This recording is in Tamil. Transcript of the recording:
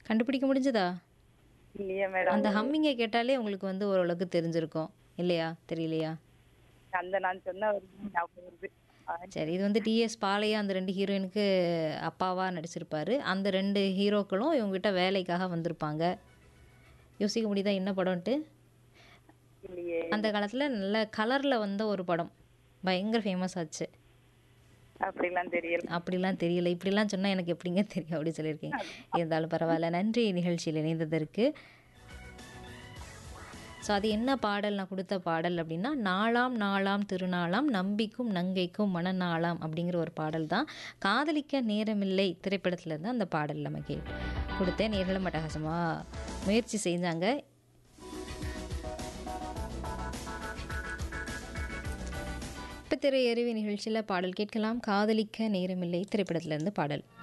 கண்டுபிடிக்க முடிஞ்சதா இல்லையே மேடம் அந்த ஹம்மிங்கை கேட்டாலே உங்களுக்கு வந்து ஓரளவுக்கு தெரிஞ்சிருக்கும் இல்லையா தெரியலையா அந்த நான் சொன்ன வரைக்கும் ஞாபகம் வருது ஆ, சரி இது வந்து டிஎஸ் பாலையா அந்த ரெண்டு ஹீரோயினுக்கு அப்பாவாக நடிச்சிருப்பாரு அந்த ரெண்டு ஹீரோக்களும் இவங்ககிட்ட வேலைக்காக வந்திருப்பாங்க யோசிக்க முடியுதா என்ன படம்ன்ட்டு இல்லையே அந்த காலத்தில் நல்ல கலரில் வந்த ஒரு படம் பயங்கர ஃபேமஸ் ஆச்சு அப்படிலாம் தெரியல அப்படிலாம் தெரியல இப்படிலாம் சொன்னால் எனக்கு எப்படிங்க தெரியும் அப்படி சொல்லியிருக்கீங்க இருந்தாலும் பரவாயில்ல நன்றி நிகழ்ச்சியில் இணைந்ததற்கு ஸோ அது என்ன பாடல் நான் கொடுத்த பாடல் அப்படின்னா நாளாம் நாளாம் திருநாளாம் நம்பிக்கும் நங்கைக்கும் மனநாளாம் அப்படிங்கிற ஒரு பாடல் தான் காதலிக்க நேரமில்லை திரைப்படத்துல இருந்து அந்த பாடல் நம்ம கே கொடுத்தேன் நேரில் மட்டகாசமாக முயற்சி செஞ்சாங்க இப்போ திரை எறிவி நிகழ்ச்சியில் பாடல் கேட்கலாம் காதலிக்க நேரமில்லை திரைப்படத்திலிருந்து பாடல்